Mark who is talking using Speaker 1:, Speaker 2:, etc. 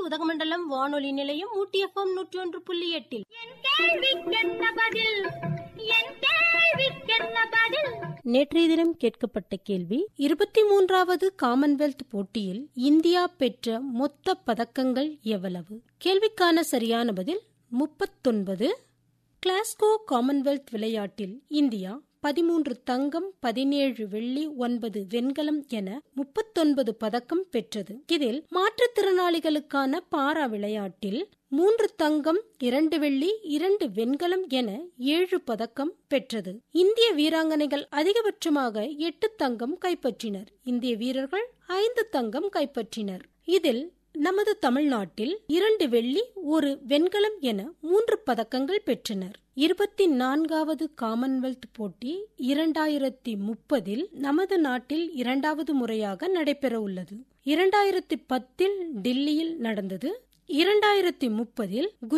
Speaker 1: உதகமண்டலம் வானொலி நிலையம் ஊட்டி எஃப்எம் நூற்றி ஒன்று புள்ளி எட்டில்
Speaker 2: கேள்விக்கென்ன பதில் என் கேள்விக்கென்ன பதில்
Speaker 1: நேற்றைய தினம் கேட்கப்பட்ட கேள்வி இருபத்தி மூன்றாவது காமன்வெல்த் போட்டியில் இந்தியா பெற்ற மொத்த பதக்கங்கள் எவ்வளவு கேள்விக்கான சரியான பதில் முப்பத்தொன்பது கிளாஸ்கோ காமன்வெல்த் விளையாட்டில் இந்தியா பதிமூன்று தங்கம் பதினேழு வெள்ளி ஒன்பது வெண்கலம் என முப்பத்தொன்பது பதக்கம் பெற்றது இதில் மாற்றுத்திறனாளிகளுக்கான பாரா விளையாட்டில் மூன்று தங்கம் இரண்டு வெள்ளி இரண்டு வெண்கலம் என ஏழு பதக்கம் பெற்றது இந்திய வீராங்கனைகள் அதிகபட்சமாக எட்டு தங்கம் கைப்பற்றினர் இந்திய வீரர்கள் ஐந்து தங்கம் கைப்பற்றினர் இதில் நமது தமிழ்நாட்டில் இரண்டு வெள்ளி ஒரு வெண்கலம் என மூன்று பதக்கங்கள் பெற்றனர் இருபத்தி நான்காவது காமன்வெல்த் போட்டி இரண்டாயிரத்தி முப்பதில் நமது நாட்டில் இரண்டாவது முறையாக நடைபெற உள்ளது இரண்டாயிரத்தி பத்தில் டில்லியில் நடந்தது இரண்டாயிரத்தி முப்பதில்